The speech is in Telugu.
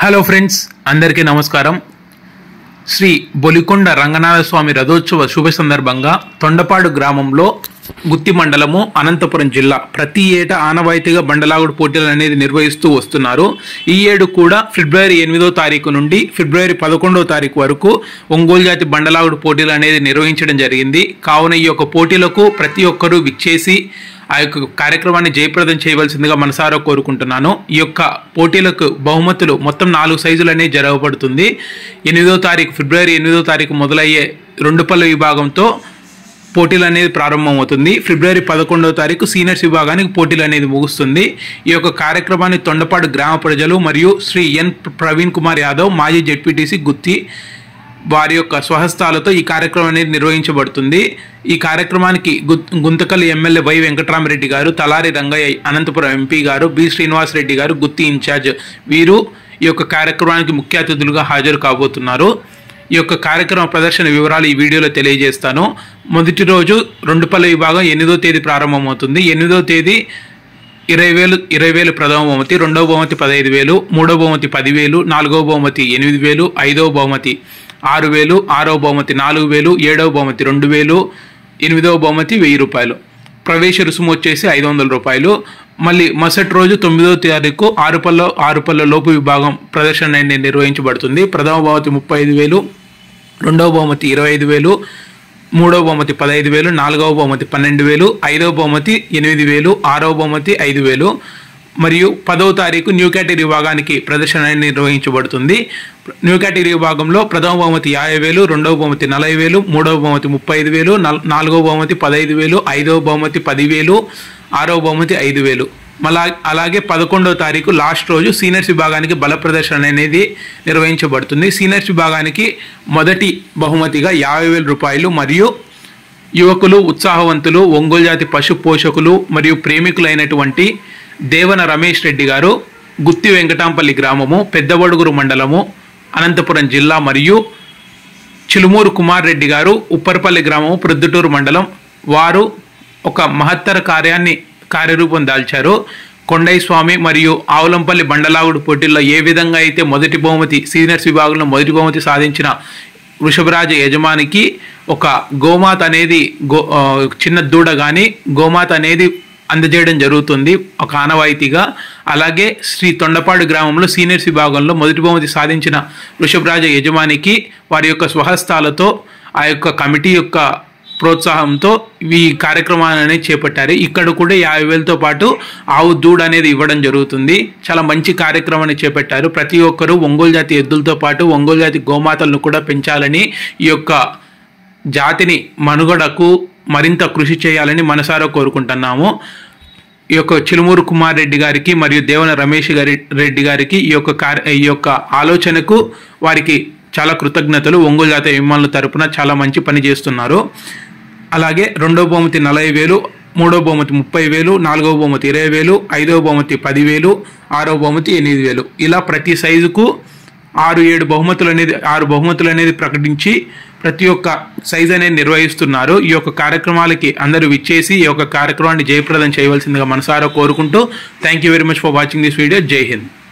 హలో ఫ్రెండ్స్ అందరికీ నమస్కారం శ్రీ బొలికొండ రంగనాథ స్వామి రథోత్సవ శుభ సందర్భంగా తొండపాడు గ్రామంలో గుత్తి మండలము అనంతపురం జిల్లా ప్రతి ఏటా ఆనవాయితీగా బండలాగుడు పోటీలు అనేది నిర్వహిస్తూ వస్తున్నారు ఈ ఏడు కూడా ఫిబ్రవరి ఎనిమిదో తారీఖు నుండి ఫిబ్రవరి పదకొండో తారీఖు వరకు ఒంగోలు జాతి బండలాగుడు పోటీలు అనేది నిర్వహించడం జరిగింది కావున ఈ యొక్క పోటీలకు ప్రతి ఒక్కరూ విచ్చేసి ఆ యొక్క కార్యక్రమాన్ని జయప్రదం చేయవలసిందిగా మనసారా కోరుకుంటున్నాను ఈ యొక్క పోటీలకు బహుమతులు మొత్తం నాలుగు సైజులు అనేవి జరగబడుతుంది ఎనిమిదో తారీఖు ఫిబ్రవరి ఎనిమిదో తారీఖు మొదలయ్యే రెండు పళ్ళ విభాగంతో పోటీలు అనేది ప్రారంభమవుతుంది ఫిబ్రవరి పదకొండవ తారీఖు సీనియర్స్ విభాగానికి పోటీలు అనేది ముగుస్తుంది ఈ యొక్క కార్యక్రమాన్ని తొండపాడు గ్రామ ప్రజలు మరియు శ్రీ ఎన్ ప్రవీణ్ కుమార్ యాదవ్ మాజీ జెడ్పీటీసీ గుత్తి వారి యొక్క స్వహస్తాలతో ఈ కార్యక్రమం అనేది నిర్వహించబడుతుంది ఈ కార్యక్రమానికి గు- గుంతకల్ ఎమ్మెల్యే వై వెంకటరామరెడ్డి గారు తలారి రంగయ్య అనంతపురం ఎంపీ గారు బి శ్రీనివాసరెడ్డి గారు గుత్తి ఇన్ఛార్జ్ వీరు ఈ యొక్క కార్యక్రమానికి ముఖ్య అతిథులుగా హాజరు కాబోతున్నారు ఈ యొక్క కార్యక్రమ ప్రదర్శన వివరాలు ఈ వీడియోలో తెలియజేస్తాను మొదటి రోజు రెండు పల్లె విభాగం ఎనిమిదో తేదీ ప్రారంభమవుతుంది ఎనిమిదో తేదీ ఇరవై వేలు ఇరవై వేలు ప్రథమ బహుమతి రెండవ బహుమతి పదహైదు వేలు మూడవ బహుమతి పదివేలు నాలుగవ బహుమతి ఎనిమిది వేలు ఐదవ బహుమతి ఆరు వేలు ఆరవ బహుమతి నాలుగు వేలు ఏడవ బహుమతి రెండు వేలు ఎనిమిదవ బహుమతి వెయ్యి రూపాయలు ప్రవేశ రుసుము వచ్చేసి ఐదు వందల రూపాయలు మళ్ళీ మరుసటి రోజు తొమ్మిదవ తారీఖు ఆరు పళ్ళ ఆరు పళ్ళ లోపు విభాగం ప్రదర్శన అనేది నిర్వహించబడుతుంది ప్రథమ బహుమతి ముప్పై ఐదు వేలు రెండవ బహుమతి ఇరవై ఐదు వేలు మూడవ బహుమతి పదహైదు వేలు నాలుగవ బహుమతి పన్నెండు వేలు ఐదవ బహుమతి ఎనిమిది వేలు ఆరవ బహుమతి ఐదు వేలు మరియు పదవ తారీఖు న్యూ కేటగిరీ విభాగానికి ప్రదర్శన అనేది నిర్వహించబడుతుంది న్యూ కేటగిరీ విభాగంలో ప్రథమ బహుమతి యాభై వేలు రెండవ బహుమతి నలభై వేలు మూడవ బహుమతి ముప్పై ఐదు వేలు నల్- నాలుగవ బహుమతి పదహైదు వేలు ఐదవ బహుమతి పదివేలు ఆరవ బహుమతి ఐదు వేలు మళ్ళా అలాగే పదకొండవ తారీఖు లాస్ట్ రోజు సీనియర్స్ విభాగానికి బల ప్రదర్శన అనేది నిర్వహించబడుతుంది సీనియర్స్ విభాగానికి మొదటి బహుమతిగా యాభై వేల రూపాయలు మరియు యువకులు ఉత్సాహవంతులు ఒంగోలు జాతి పశు పోషకులు మరియు ప్రేమికులైనటువంటి దేవన రమేష్ రెడ్డి గారు గుత్తి వెంకటాంపల్లి గ్రామము పెద్దవడుగురు మండలము అనంతపురం జిల్లా మరియు చిలుమూరు కుమార్ రెడ్డి గారు ఉప్పరపల్లి గ్రామము ప్రొద్దుటూరు మండలం వారు ఒక మహత్తర కార్యాన్ని కార్యరూపం దాల్చారు కొండయ్య స్వామి మరియు ఆవులంపల్లి బండలాగుడు పోటీల్లో ఏ విధంగా అయితే మొదటి బహుమతి సీనియర్స్ విభాగంలో మొదటి బహుమతి సాధించిన వృషభరాజ యజమానికి ఒక గోమాత అనేది గో ఆ, చిన్న దూడ కానీ గోమాత అనేది అందజేయడం జరుగుతుంది ఒక ఆనవాయితీగా అలాగే శ్రీ తొండపాడు గ్రామంలో సీనియర్స్ విభాగంలో మొదటి బహుమతి సాధించిన వృషభరాజ యజమానికి వారి యొక్క స్వహస్తాలతో ఆ యొక్క కమిటీ యొక్క ప్రోత్సాహంతో ఈ కార్యక్రమాన్ని అనేది చేపట్టారు ఇక్కడ కూడా యాభై వేలతో పాటు ఆవు దూడ అనేది ఇవ్వడం జరుగుతుంది చాలా మంచి కార్యక్రమాన్ని చేపట్టారు ప్రతి ఒక్కరూ ఒంగోలు జాతి ఎద్దులతో పాటు ఒంగోలు జాతి గోమాతలను కూడా పెంచాలని ఈ యొక్క జాతిని మనుగడకు మరింత కృషి చేయాలని మనసారా కోరుకుంటున్నాము ఈ యొక్క చిలుమూరు కుమార్ రెడ్డి గారికి మరియు దేవన రమేష్ గారి రెడ్డి గారికి ఈ యొక్క కార్య ఈ యొక్క ఆలోచనకు వారికి చాలా కృతజ్ఞతలు ఒంగోలు జాతి విమానుల తరపున చాలా మంచి పని చేస్తున్నారు అలాగే రెండో బహుమతి నలభై వేలు మూడో బహుమతి ముప్పై వేలు నాలుగో బహుమతి ఇరవై వేలు ఐదో బహుమతి పదివేలు ఆరో బహుమతి ఎనిమిది వేలు ఇలా ప్రతి సైజుకు ఆరు ఏడు బహుమతులు అనేది ఆరు బహుమతులు అనేది ప్రకటించి ప్రతి ఒక్క సైజ్ అనేది నిర్వహిస్తున్నారు ఈ యొక్క కార్యక్రమాలకి అందరూ విచ్చేసి ఈ యొక్క కార్యక్రమాన్ని జయప్రదం చేయవలసిందిగా మనసారా కోరుకుంటూ thank you very much for watching this video Jai Hind